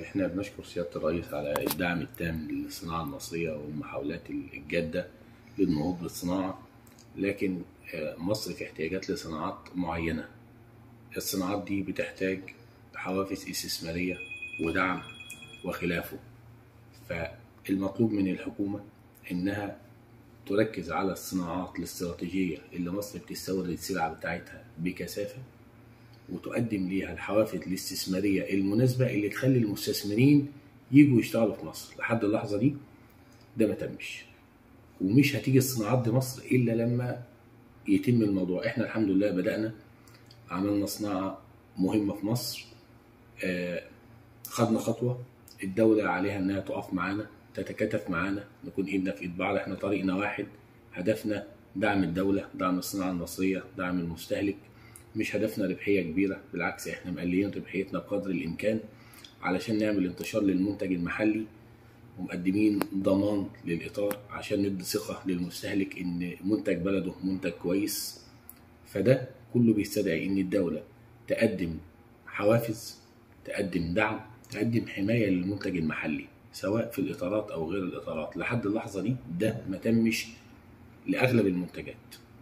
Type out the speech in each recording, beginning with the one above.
احنا بنشكر سياده الرئيس على الدعم التام للصناعه المصريه والمحاولات الجاده للنهوض بالصناعه لكن آه، مصر في احتياجات لصناعات معينه الصناعات دي بتحتاج حوافز استثماريه ودعم وخلافه فالمطلوب من الحكومه انها تركز على الصناعات الاستراتيجيه اللي مصر بتستورد السلع بتاعتها بكثافه وتقدم ليها الحوافز الاستثماريه المناسبه اللي تخلي المستثمرين يجوا يشتغلوا في مصر لحد اللحظه دي ده ما تمش ومش هتيجي الصناعات دي مصر الا لما يتم الموضوع احنا الحمد لله بدانا عملنا صناعه مهمه في مصر آه، خدنا خطوه الدوله عليها انها تقف معانا تتكاتف معانا نكون ايدنا في ايد بعض احنا طريقنا واحد هدفنا دعم الدوله دعم الصناعه المصريه دعم المستهلك مش هدفنا ربحيه كبيره بالعكس احنا مقللين ربحيتنا بقدر الامكان علشان نعمل انتشار للمنتج المحلي ومقدمين ضمان للاطار عشان ندي ثقه للمستهلك ان منتج بلده منتج كويس فده كله بيستدعي ان الدوله تقدم حوافز تقدم دعم تقدم حمايه للمنتج المحلي سواء في الاطارات او غير الاطارات لحد اللحظه دي ده ما تمش لاغلب المنتجات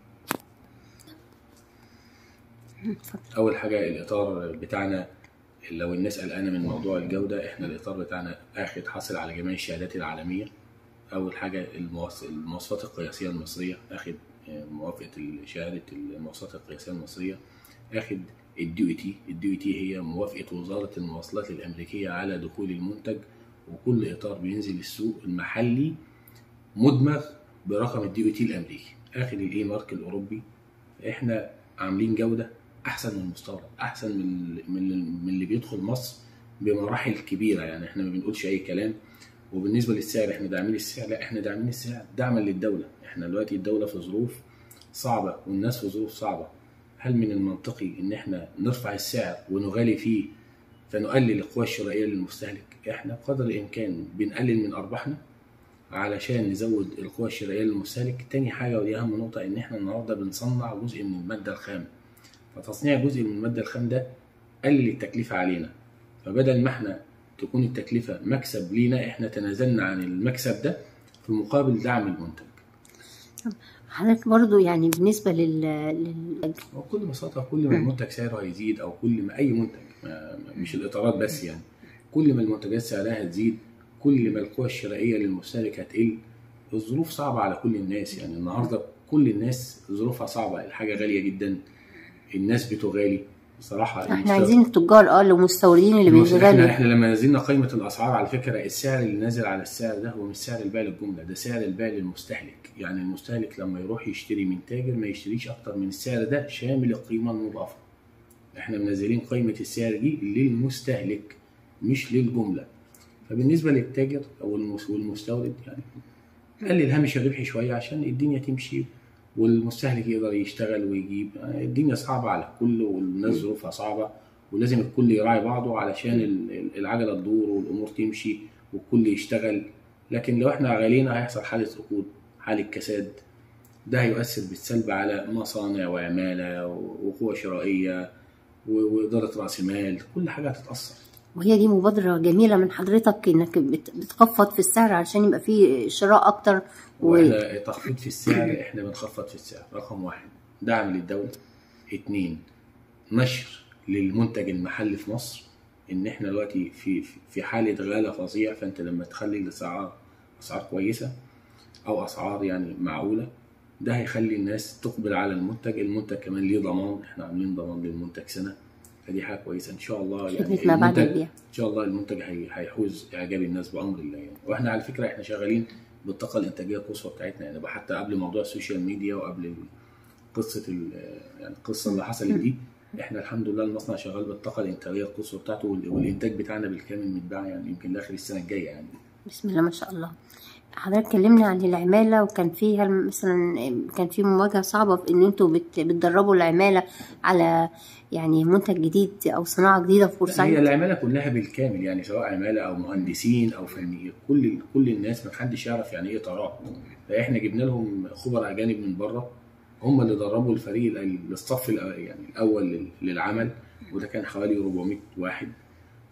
اتفضل. اول حاجه الاطار بتاعنا لو الناس قلقانه من موضوع الجوده احنا الاطار بتاعنا اخد حاصل على جميع الشهادات العالميه اول حاجه المواص- المواصفات القياسيه المصريه اخد آه، موافقه شهاده المواصفات القياسيه المصريه اخد الدي تي الدي تي هي موافقه وزاره المواصلات الامريكيه على دخول المنتج وكل اطار بينزل السوق المحلي مدمغ برقم الدي تي الامريكي اخد الاي مارك الاوروبي احنا عاملين جوده احسن من المستورد احسن من من من اللي بيدخل مصر بمراحل كبيره يعني احنا ما بنقولش اي كلام وبالنسبه للسعر احنا داعمين السعر لا احنا داعمين السعر دعما للدوله احنا دلوقتي الدوله في ظروف صعبه والناس في ظروف صعبه هل من المنطقي ان احنا نرفع السعر ونغالي فيه فنقلل القوى الشرائيه للمستهلك احنا بقدر الامكان بنقلل من ارباحنا علشان نزود القوى الشرائيه للمستهلك تاني حاجه ودي اهم نقطه ان احنا النهارده بنصنع جزء من الماده الخام فتصنيع جزء من الماده الخام ده قلل التكلفه علينا فبدل ما احنا تكون التكلفه مكسب لينا احنا تنازلنا عن المكسب ده في مقابل دعم المنتج حضرتك برضو يعني بالنسبة لل, لل... وبكل بساطه كل ما المنتج سعره هيزيد او كل ما اي منتج ما- مش الاطارات بس يعني كل ما المنتجات سعرها هتزيد كل ما القوى الشرائيه للمستهلك هتقل الظروف صعبه على كل الناس يعني النهارده كل الناس ظروفها صعبه الحاجه غاليه جدا الناس بتغالي بصراحه احنا المستوى- عايزين التجار اه المستوردين اللي المس- احنا بيشغلوا احنا لما نزلنا قائمه الاسعار على فكره السعر اللي نازل على السعر ده هو مش سعر البيع للجمله ده سعر البيع للمستهلك يعني المستهلك لما يروح يشتري من تاجر ما يشتريش اكتر من السعر ده شامل القيمه المضافه احنا منزلين قائمه السعر دي للمستهلك مش للجمله فبالنسبه للتاجر او المس- والمستورد يعني قلل هامش الربح شويه عشان الدنيا تمشي والمستهلك يقدر يشتغل ويجيب الدنيا صعبه على الكل والناس ظروفها صعبه ولازم الكل يراعي بعضه علشان ال- ال- العجله تدور والامور تمشي والكل يشتغل لكن لو احنا غالينا هيحصل حاله ركود حاله كساد ده هيؤثر بالسلب على مصانع وعماله وقوى شرائيه و- واداره راس مال كل حاجه هتتاثر وهي دي مبادرة جميلة من حضرتك انك بت- بتخفض في السعر عشان يبقى فيه شراء اكتر و... واحنا تخفيض في السعر احنا بنخفض في السعر رقم واحد دعم للدولة اتنين نشر للمنتج المحلي في مصر ان احنا دلوقتي في في حالة غلا فظيع فانت لما تخلي الاسعار اسعار كويسة او اسعار يعني معقولة ده هيخلي الناس تقبل على المنتج المنتج كمان ليه ضمان احنا عاملين ضمان للمنتج سنة فدي حاجة كويسة ان شاء الله يعني خدمة ما بعد المنتج- البيع ان شاء الله المنتج هي- هيحوز اعجاب الناس بامر الله يعني واحنا على فكره احنا شغالين بالطاقه الانتاجيه القصوى بتاعتنا يعني بقى حتى قبل موضوع السوشيال ميديا وقبل ال- قصه ال- يعني القصه اللي حصلت دي احنا الحمد لله المصنع شغال بالطاقه الانتاجيه القصوى بتاعته وال- والانتاج بتاعنا بالكامل متباع يعني يمكن لاخر السنه الجايه يعني بسم الله ما شاء الله حضرتك كلمنا عن العمالة وكان فيها مثلا كان في مواجهة صعبة في ان انتوا بت- بتدربوا العمالة على يعني منتج جديد او صناعة جديدة في لا، هي بورسعيد العماله كلها بالكامل يعني سواء عماله او مهندسين او فنيين كل كل الناس ما حدش يعرف يعني ايه طراب فاحنا جبنا لهم خبراء اجانب من بره هم اللي دربوا الفريق الأ- الصف الأ- يعني الاول لل- للعمل وده كان حوالي 400 واحد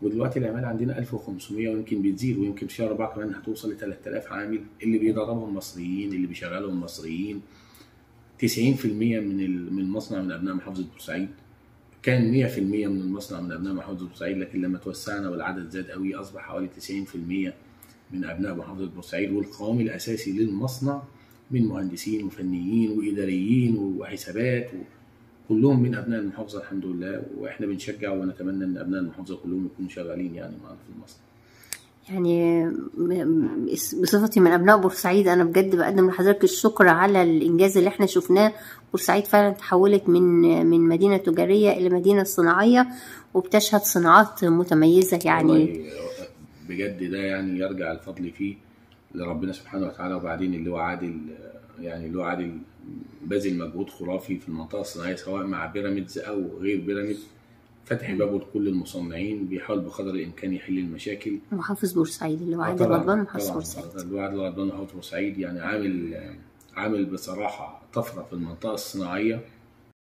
ودلوقتي العماله عندنا 1500 ويمكن بتزيد ويمكن في شهر اربعه كمان هتوصل ل 3000 عامل اللي بيدربهم مصريين اللي بيشغلهم مصريين 90% من ال- من المصنع من ابناء محافظه بورسعيد كان 100% من المصنع من ابناء محافظه بورسعيد لكن لما توسعنا والعدد زاد قوي اصبح حوالي 90% من ابناء محافظه بورسعيد والقوام الاساسي للمصنع من مهندسين وفنيين واداريين وحسابات و... كلهم من ابناء المحافظه الحمد لله واحنا بنشجع ونتمنى ان ابناء المحافظه كلهم يكونوا شغالين يعني معانا في المصنع يعني م- بصفتي من ابناء بورسعيد انا بجد بقدم لحضرتك الشكر على الانجاز اللي احنا شفناه بورسعيد فعلا تحولت من من مدينه تجاريه الى مدينه صناعيه وبتشهد صناعات متميزه يعني والله بجد ده يعني يرجع الفضل فيه لربنا سبحانه وتعالى وبعدين اللي هو عادل يعني اللي هو عادل باذل مجهود خرافي في المنطقه الصناعيه سواء مع بيراميدز او غير بيراميدز فتح بابه لكل المصنعين بيحاول بقدر الامكان يحل المشاكل محافظ بورسعيد اللي هو آه عادل طبعاً، غضبان محافظ طبعاً. بورسعيد اللي هو عادل غضبان محافظ بورسعيد يعني عامل عامل بصراحه طفره في المنطقه الصناعيه